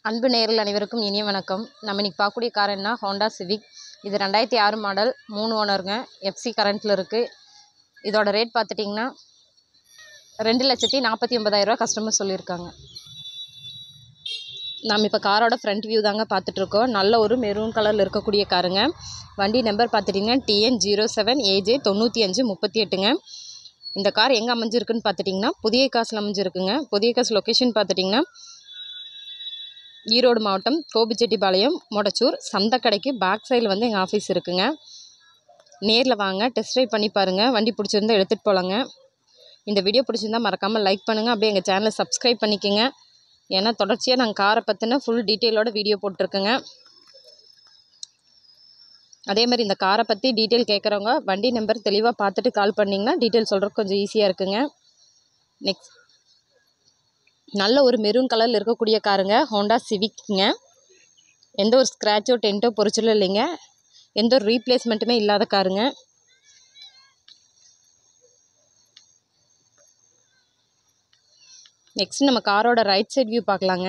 அன்பு நேயர்கள் அனைவருக்கும் இனிய வணக்கம் நம்ம இன்றைக்கி பார்க்கக்கூடிய கார் என்ன ஹோண்டா சிவிக் இது ரெண்டாயிரத்தி ஆறு மாடல் மூணு ஓனருங்க எஃப்சி கரண்ட்டில் இருக்குது இதோட ரேட் பார்த்துட்டிங்கன்னா ரெண்டு லட்சத்தி நாற்பத்தி ஒன்பதாயிரரூவா கஸ்டமர் சொல்லியிருக்காங்க நாம் இப்போ காரோட ஃப்ரண்ட் வியூ தாங்க பார்த்துட்ருக்கோம் நல்ல ஒரு மெரூன் கலரில் இருக்கக்கூடிய காருங்க வண்டி நம்பர் பார்த்துட்டிங்கன்னா டிஎன் ஜீரோ செவன் ஏஜே தொண்ணூற்றி அஞ்சு முப்பத்தி எட்டுங்க இந்த கார் எங்கே அமைஞ்சிருக்குன்னு பார்த்துட்டிங்கன்னா புதிய காசில் அமைஞ்சிருக்குங்க புதிய காசு லொக்கேஷன் பார்த்துட்டிங்கன்னா ஈரோடு மாவட்டம் கோபிச்செட்டிப்பாளையம் மொடச்சூர் சந்தக்கடைக்கு பேக் சைடில் வந்து எங்கள் ஆஃபீஸ் இருக்குங்க நேரில் வாங்க டெஸ்ட் ட்ரைவ் பண்ணி பாருங்கள் வண்டி பிடிச்சிருந்தா எடுத்துகிட்டு போகலாங்க இந்த வீடியோ பிடிச்சிருந்தா மறக்காமல் லைக் பண்ணுங்கள் அப்படியே எங்கள் சேனலை சப்ஸ்கிரைப் பண்ணிக்கோங்க ஏன்னா தொடர்ச்சியாக நாங்கள் காரை பற்றின ஃபுல் டீட்டெயிலோட வீடியோ போட்டிருக்கேங்க அதே மாதிரி இந்த காரை பற்றி டீட்டெயில் கேட்குறவங்க வண்டி நம்பர் தெளிவாக பார்த்துட்டு கால் பண்ணிங்கன்னா டீட்டெயில் சொல்கிறதுக்கு கொஞ்சம் ஈஸியாக இருக்குங்க நெக்ஸ்ட் நல்ல ஒரு மெரூன் கலரில் இருக்கக்கூடிய காருங்க ஹோண்டா சிவிக்ங்க எந்த ஒரு ஸ்க்ராச்சோ டென்ட்டோ பொறிச்சலோ இல்லைங்க எந்த ஒரு ரீப்ளேஸ்மெண்ட்டுமே இல்லாத காருங்க நெக்ஸ்ட் நம்ம காரோட ரைட் சைட் வியூ பார்க்கலாங்க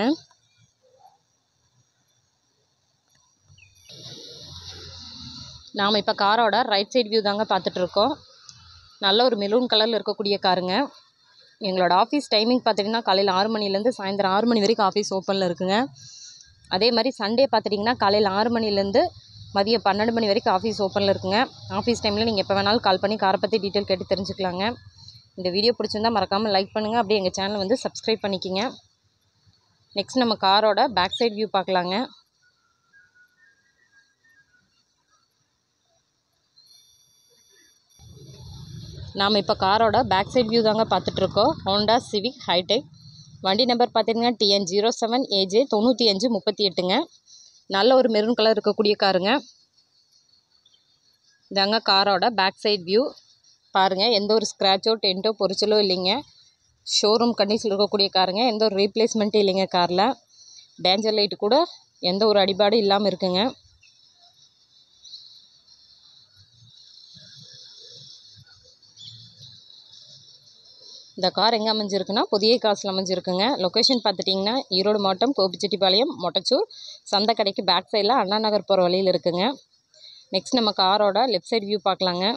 நாம் இப்போ காரோட ரைட் சைட் வியூ தாங்க பார்த்துட்ருக்கோம் நல்ல ஒரு மெரூன் கலரில் இருக்கக்கூடிய காருங்க எங்களோட ஆஃபீஸ் டைமிங் பார்த்திங்கன்னா காலையில் ஆறு மணிலேருந்து சாயந்தரம் ஆறு மணி வரைக்கும் ஆஃபீஸ் ஓப்பனில் இருக்குங்க அதே மாதிரி சண்டே பார்த்துட்டிங்கன்னா காலையில் ஆறு மணிலேருந்து மதியம் பன்னெண்டு மணி வரைக்கும் ஆஃபீஸ் ஓப்பனில் இருக்குங்க ஆஃபீஸ் டைமில் நீங்கள் எப்போ வேணாலும் கால் பண்ணி காரை பற்றி டீட்டெயில் கேட்டு தெரிஞ்சுக்கலாங்க இந்த வீடியோ பிடிச்சிருந்தா மறக்காமல் லைக் பண்ணுங்கள் அப்படியே எங்கள் சேனலை வந்து சப்ஸ்கிரைப் பண்ணிக்கிங்க நெக்ஸ்ட் நம்ம காரோட பேக் சைட் வியூ பார்க்கலாங்க நாம் இப்போ காரோட பேக் சைட் வியூ தாங்க பார்த்துட்ருக்கோம் ஹோண்டா சிவிக் ஹைடெக் வண்டி நம்பர் பார்த்தீங்கன்னா டிஎன் ஜீரோ செவன் ஏஜே தொண்ணூற்றி அஞ்சு முப்பத்தி எட்டுங்க நல்ல ஒரு மெரூன் கலர் இருக்கக்கூடிய காருங்க இதாங்க காரோட பேக் சைட் வியூ பாருங்கள் எந்த ஒரு ஸ்க்ராச்சோ டென்ட்டோ பொரிச்சலோ இல்லைங்க ஷோரூம் கண்டிஷனில் இருக்கக்கூடிய காருங்க எந்த ஒரு ரீப்ளேஸ்மெண்ட்டும் இல்லைங்க காரில் டேஞ்சர் லைட்டு கூட எந்த ஒரு அடிபாடும் இல்லாமல் இருக்குங்க இந்த கார் எங்கே அமைஞ்சிருக்குன்னா புதிய காசில் அமைஞ்சிருக்குங்க லொக்கேஷன் பார்த்துட்டிங்கன்னா ஈரோடு மாவட்டம் கோபிச்செட்டிப்பாளையம் மொட்டச்சூர் சந்தைக்கடைக்கு பேக் சைடில் அண்ணா நகர் போகிற வழியில் இருக்குங்க நெக்ஸ்ட் நம்ம காரோட லெஃப்ட் சைடு வியூ பார்க்கலாங்க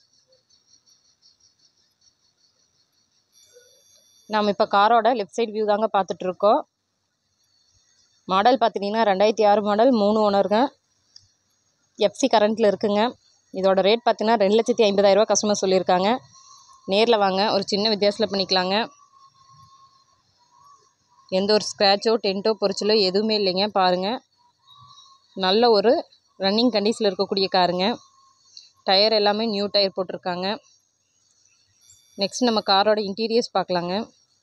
நாம் இப்போ காரோட லெஃப்ட் சைடு வியூ தாங்க பார்த்துட்ருக்கோம் மாடல் பார்த்துட்டிங்கன்னா ரெண்டாயிரத்தி ஆறு மாடல் மூணு ஓனருங்க எஃப்சி கரண்ட்டில் இருக்குங்க இதோட ரேட் பார்த்தீங்கன்னா ரெண்டு லட்சத்தி ஐம்பதாயிரரூவா கஸ்டமர் சொல்லியிருக்காங்க நேரில் வாங்க ஒரு சின்ன வித்தியாசத்தில் பண்ணிக்கலாங்க எந்த ஒரு ஸ்க்ராச்சோ டென்ட்டோ பொரிச்சலோ எதுவுமே இல்லைங்க பாருங்கள் நல்ல ஒரு ரன்னிங் கண்டிஷனில் இருக்கக்கூடிய காருங்க டயர் எல்லாமே நியூ டயர் போட்டிருக்காங்க நெக்ஸ்ட் நம்ம காரோட இன்டீரியர்ஸ் பார்க்கலாங்க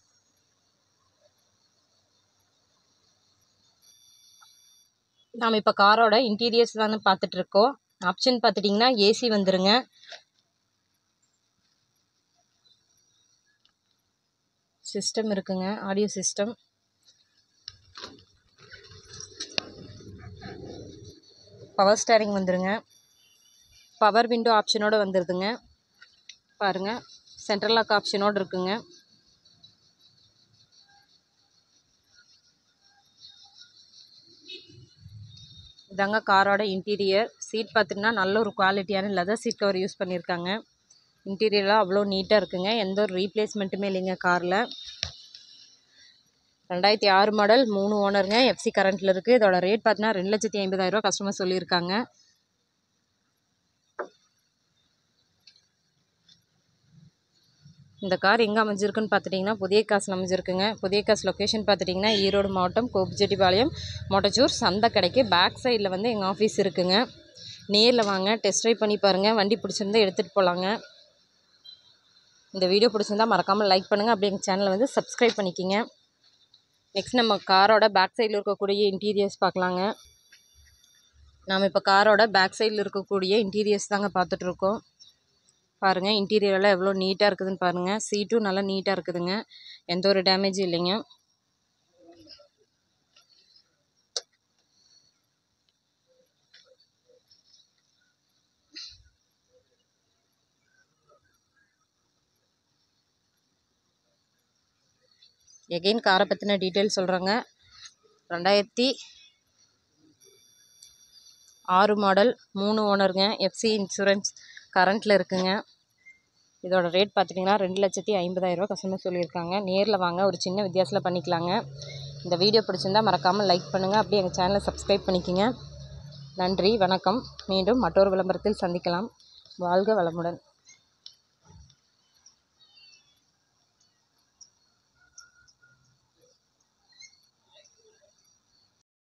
நாம் இப்போ காரோட இன்டீரியர்ஸ் தானே பார்த்துட்ருக்கோம் ஆப்ஷன் பார்த்துட்டிங்கன்னா ஏசி வந்துருங்க சிஸ்டம் இருக்குங்க ஆடியோ சிஸ்டம் பவர் ஸ்டேரிங் வந்துருங்க பவர் விண்டோ ஆப்ஷனோடு வந்துடுதுங்க பாருங்கள் சென்ட்ரல் லாக் ஆப்ஷனோடு இருக்குங்க இதாங்க காரோட இன்டீரியர் சீட் பார்த்திங்கன்னா நல்ல ஒரு குவாலிட்டியான லெதர் சீட் கவர் யூஸ் பண்ணியிருக்காங்க இன்டீரியர்லாம் அவ்வளோ நீட்டாக இருக்குங்க எந்த ஒரு ரீப்ளேஸ்மெண்ட்டுமே இல்லைங்க காரில் ரெண்டாயிரத்தி ஆறு மாடல் மூணு ஓனருங்க எஃப்சி கரண்ட்டில் இருக்குது இதோட ரேட் பார்த்தீங்கன்னா ரெண்டு லட்சத்தி ஐம்பதாயிரரூவா கஸ்டமர் சொல்லியிருக்காங்க இந்த கார் எங்கே அமைஞ்சிருக்குன்னு பார்த்துட்டிங்கன்னா புதிய காசில் அமைஞ்சிருக்குங்க புதிய காசு லொக்கேஷன் பார்த்துட்டிங்கன்னா ஈரோடு மாவட்டம் கோபிச்செட்டிப்பாளையம் மொட்டச்சூர் சந்தைக்கடைக்கு பேக் சைடில் வந்து எங்கள் ஆஃபீஸ் இருக்குங்க நேரில் வாங்க டெஸ்ட் ட்ரைவ் பண்ணி பாருங்கள் வண்டி பிடிச்சிருந்தா எடுத்துகிட்டு போகலாங்க இந்த வீடியோ பிடிச்சிருந்தா மறக்காமல் லைக் பண்ணுங்கள் அப்படியே எங்கள் சேனலை வந்து சப்ஸ்கிரைப் பண்ணிக்கிங்க நெக்ஸ்ட் நம்ம காரோட பேக் சைடில் இருக்கக்கூடிய இன்டீரியர்ஸ் பார்க்கலாங்க நாம் இப்போ காரோட பேக் சைடில் இருக்கக்கூடிய இன்டீரியர்ஸ் தாங்க பார்த்துட்ருக்கோம் பாருங்கள் இன்டீரியரெல்லாம் எவ்வளோ நீட்டாக இருக்குதுன்னு பாருங்கள் சீட்டும் நல்லா நீட்டாக இருக்குதுங்க எந்த ஒரு டேமேஜும் இல்லைங்க எகெயின் காரை பற்றின டீட்டெயில் சொல்கிறேங்க ரெண்டாயிரத்தி ஆறு மாடல் மூணு ஓனருங்க எஃப்சி இன்சூரன்ஸ் கரண்ட்டில் இருக்குங்க இதோட ரேட் பார்த்துட்டிங்கன்னா ரெண்டு லட்சத்தி ஐம்பதாயிரரூவா கஸ்டமர் சொல்லியிருக்காங்க நேரில் வாங்க ஒரு சின்ன வித்தியாசத்தில் பண்ணிக்கலாங்க இந்த வீடியோ பிடிச்சிருந்தா மறக்காமல் லைக் பண்ணுங்கள் அப்படியே எங்கள் சேனலை சப்ஸ்கிரைப் பண்ணிக்கோங்க நன்றி வணக்கம் மீண்டும் மற்றொரு விளம்பரத்தில் சந்திக்கலாம் வாழ்க வளமுடன்